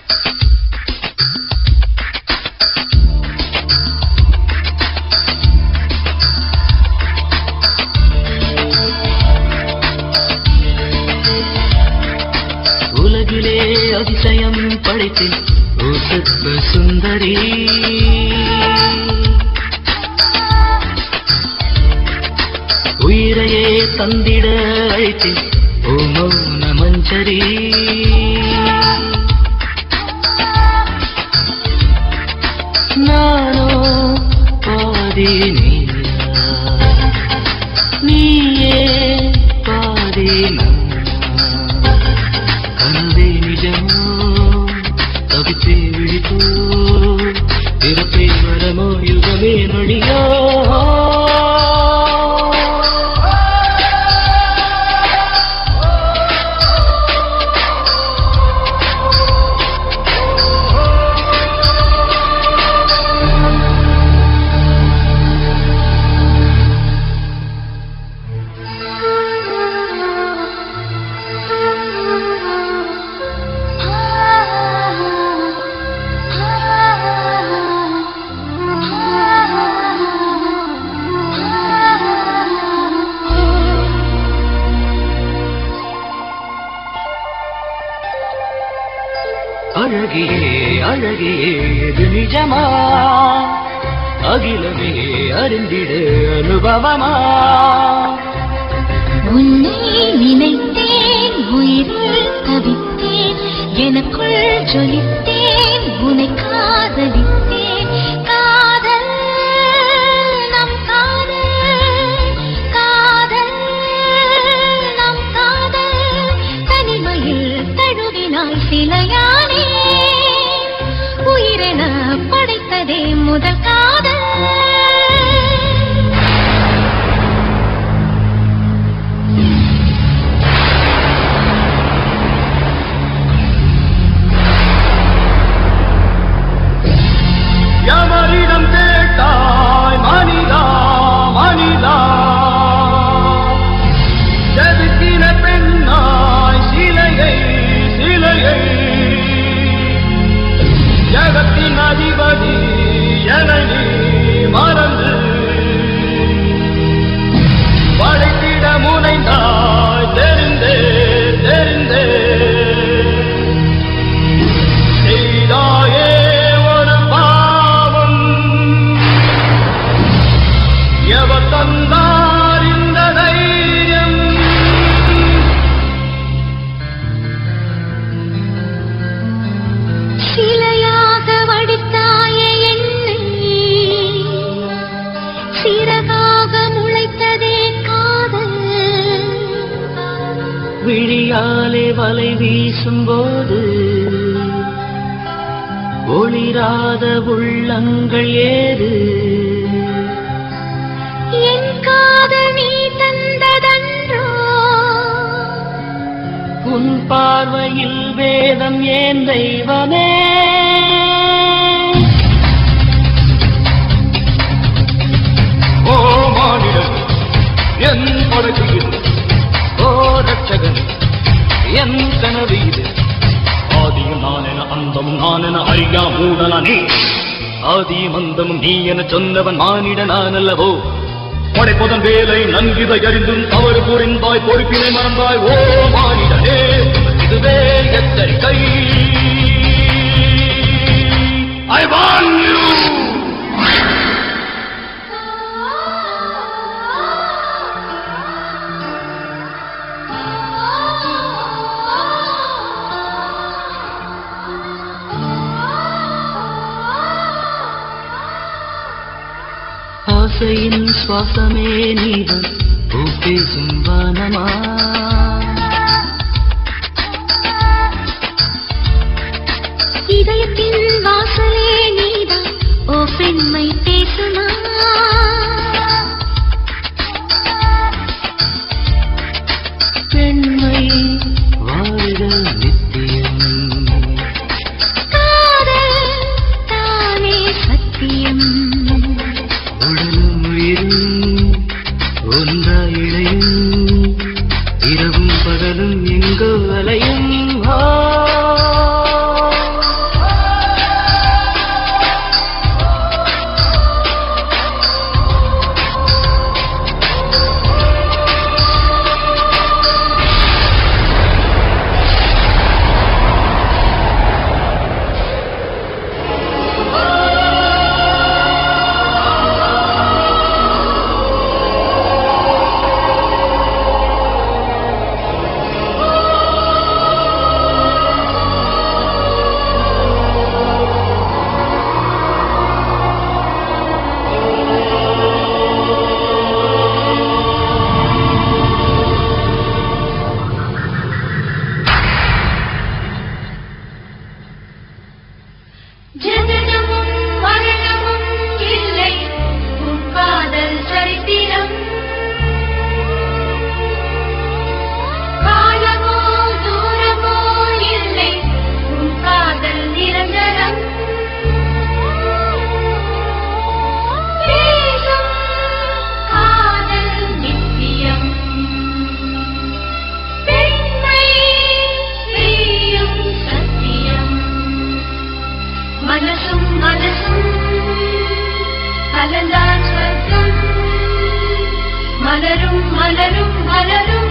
உலகிலே அதிசயம் படைத்தேன் ஓ சத்வ சுந்தரி உயிரையே தந்திட அழைத்தேன் ஓ மௌன மஞ்சரி நானோ பாதி நீயா நீயே பாதி நான் கனவே நிஜமோ தவித்தே விழித்தோ பிறப்பே வரமோ யுகமே நொடியோ அழகியே அழகியே இது நிஜமா அகிலமே அறிந்திடு அனுபவமா உன்னை நினைத்தேன் உயிரில் தவித்தேன் எனக்குள் ஜொலித்தேன் உன்னை காதலித்தேன் காதல் நம் காதல் காதல் நம் காதல் தனிமையில் தழுவினாய் சிலையானே உயிரென படைத்ததே முதல் காதல் எவரிடம் கேட்டாய் மனிதா மனிதா செதுக்கின பெண்ணாய் சிலையை சிலையை ஜகத்தின் அதிபதி என்னை நீ மறந்து படைத்திட முனைந்தாய் தெரிந்தே தெரிந்தே செய்தாயே ஒரு பாவம் எவர் தந்தார் இந்த தைரியம் சிலையாக வடித்தாயே என்னை சிறகாக முளைத்ததே காதல் விழியாலே வலை வீசும்போது ஒளிராத உள்ளங்கள் ஏது என் காதல் நீ தந்ததன்றோ உன் பார்வையில் வேதம் ஏன் தெய்வமே ஓ மானிடன் என் படகு இது ஓ ரட்சகன் என் கனவு இது ஆதியும் நான் என அந்தமும் நான் என அறியா மூடனா நீ ஆதியும் அந்தமும் நீ என சொன்னவன் மானிட நான் அல்லவோ படைப்பதன் வேலை நன்கிதை அறிந்தும் தவறு புரிந்தாய் பொறுப்பினை மறந்தாய் ஓ மானிடனே இதுவே எச்சரிக்கை ஐ வான் யூ ஆசையின் சுவாசமே நீதான் பூ பேசும் வானமா இதயத்தின் வாசலே நீதான் ஓ பெண்மை பேசுமா பெண்மை வாழ்க நித்தியம் காதல் தானே சத்தியம் உடலும் உயிரும் ஒன்றாய் இழையும் இரவும் பகலும் எங்கோ அலையும் ஆ ஜனனமும் மரணமும் இல்லை உன் காதல் சரித்திரம் காலமோ தூரமோ இல்லை உன் காதல் நிரந்தரம் பேசும் காதல் நித்தியம் பெண்மை செய்யும் சத்தியம் மனசும் மனசும் கலந்தால் சொர்க்கம் மலரும் மலரும் மலரும்